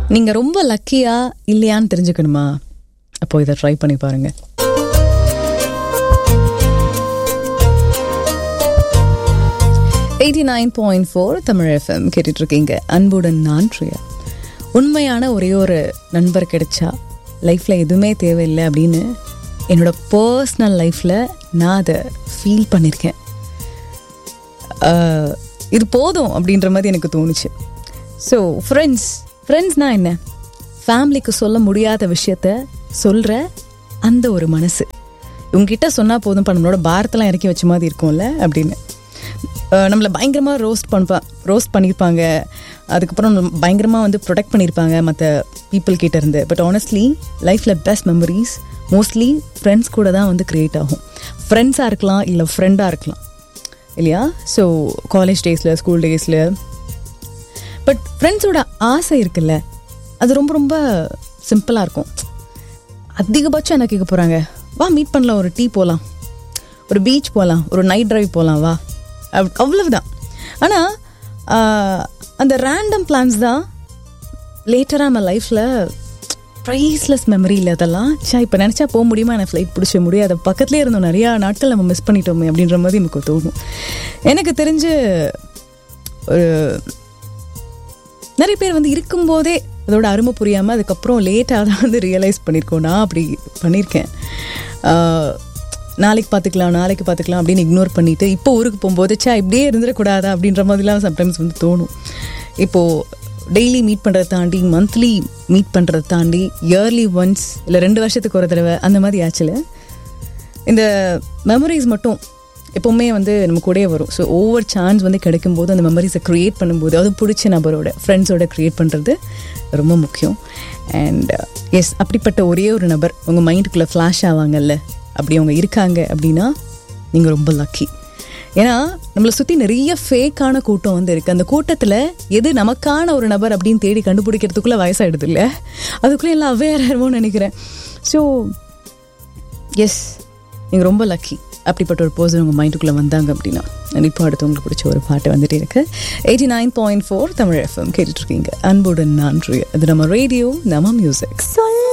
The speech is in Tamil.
நீங்கள் ரொம்ப லக்கியா இல்லையான்னு தெரிஞ்சுக்கணுமா அப்போ இதை ட்ரை பண்ணி பாருங்க eighty nine point four Tamil FM கேட்டுட்டு இருக்கீங்க அன்புடன் நான் பிரியா உண்மையான ஒரே ஒரு நண்பர் கிடைச்சா லைஃப்பில் எதுவுமே தேவையில்லை அப்படின்னு என்னோட பர்சனல் லைஃப்பில் நான் அதை ஃபீல் பண்ணியிருக்கேன் ஆஹ், இது போதும் அப்படின்ற மாதிரி எனக்கு தோணுச்சு ஸோ ஃப்ரெண்ட்ஸ் ஃப்ரெண்ட்ஸ்னால் என்ன ஃபேமிலிக்கு சொல்ல முடியாத விஷயத்த சொல்கிற அந்த ஒரு மனசு இவங்ககிட்ட சொன்னால் போதும் இப்போ நம்மளோட பாரத்தெல்லாம் இறக்கி வச்ச மாதிரி இருக்கும்ல அப்படின்னு அஹ் நம்மளை பயங்கரமாக ரோஸ்ட் பண்ணுப்பா ரோஸ்ட் பண்ணியிருப்பாங்க அதுக்கப்புறம் பயங்கரமாக வந்து ப்ரொடெக்ட் பண்ணியிருப்பாங்க மற்ற பீப்புள் கிட்ட இருந்து பட் ஆனஸ்ட்லி லைஃப்பில் பெஸ்ட் மெமரிஸ் மோஸ்ட்லி ஃப்ரெண்ட்ஸ் கூட தான் வந்து க்ரியேட் ஆகும் ஃப்ரெண்ட்ஸாக இருக்கலாம் இல்லை ஃப்ரெண்டாக இருக்கலாம் இல்லையா ஸோ காலேஜ் டேஸில் ஸ்கூல் டேஸில் பட் ஃப்ரெண்ட்ஸோட ஆசை இருக்குல்ல அது ரொம்ப ரொம்ப சிம்பிளாக இருக்கும் அதிகபட்சம் என்ன கேட்க போகிறாங்க வா மீட் பண்ணலாம் ஒரு டீ போகலாம் ஒரு பீச் போகலாம் ஒரு நைட் டிரைவ் போகலாம் வா அவ்- அவ்வளவுதான் ஆனால் அந்த ரேண்டம் பிளான்ஸ் தான் லேட்டராக நம்ம லைஃப்பில் ப்ரைஸ்லெஸ் மெமரி இல்லை அதெல்லாம் சே இப்போ நினச்சா போக முடியுமா எனக்கு ஃப்ளைட் பிடிச்ச முடியாது பக்கத்துலேயே இருந்தோம் நிறையா நாட்கள் நம்ம மிஸ் பண்ணிட்டோமே அப்படின்ற மாதிரி எனக்கு தோணும் எனக்கு தெரிஞ்சு ஒரு நிறைய பேர் வந்து இருக்கும்போதே அதோட அருமை புரியாமல் அதுக்கப்புறம் லேட்டாக தான் வந்து ரியலைஸ் பண்ணியிருக்கோம் நான் அப்படி பண்ணியிருக்கேன் ஆஹ், நாளைக்கு பார்த்துக்கலாம் நாளைக்கு பார்த்துக்கலாம் அப்படின்னு இக்னோர் பண்ணிட்டு இப்போ ஊருக்கு போகும்போது சே இப்படியே இருந்துடக்கூடாதா அப்படின்ற மாதிரிலாம் சம்டைம்ஸ் வந்து தோணும் இப்போது டெய்லி மீட் பண்ணுறதை தாண்டி மந்த்லி மீட் பண்ணுறதை தாண்டி இயர்லி ஒன்ஸ் இல்லை ரெண்டு வருஷத்துக்கு ஒரு தடவை அந்த மாதிரி ஆச்சுல இந்த மெமரிஸ் மட்டும் எப்போவுமே வந்து நம்ம கூடயே வரும் ஸோ ஒவ்வொரு சான்ஸ் வந்து கிடைக்கும்போது அந்த மெமரிஸை க்ரியேட் பண்ணும்போது அதுவும் பிடிச்ச நபரோட ஃப்ரெண்ட்ஸோட க்ரியேட் பண்ணுறது ரொம்ப முக்கியம் அண்ட் எஸ் அப்படிப்பட்ட ஒரே ஒரு நபர் உங்கள் மைண்டுக்குள்ளே ஃப்ளாஷ் ஆவாங்கல்ல அப்படி அவங்க இருக்காங்க அப்படின்னா நீங்கள் ரொம்ப லக்கி ஏன்னா நம்மளை சுற்றி நிறைய ஃபேக்கான கூட்டம் வந்து இருக்குது அந்த கூட்டத்தில் எது நமக்கான ஒரு நபர் அப்படின்னு தேடி கண்டுபிடிக்கிறதுக்குள்ளே வயசாயிடுது இல்லை அதுக்குள்ளே எல்லாம் அவேர் ஆயிருமோன்னு நினைக்கிறேன் ஸோ எஸ் நீங்கள் ரொம்ப லக்கி அப்படிப்பட்ட ஒரு பர்சன் உங்கள் மைண்டுக்குள்ளே வந்தாங்க அப்படின்னா இப்போ அடுத்து உங்களுக்கு பிடிச்ச ஒரு பாட்டு வந்துட்டே இருக்கு eighty nine point four Tamil FM கேட்டுட்ருக்கீங்க அன்புடன் நன்றி அது நம்ம ரேடியோ நம்ம மியூசிக்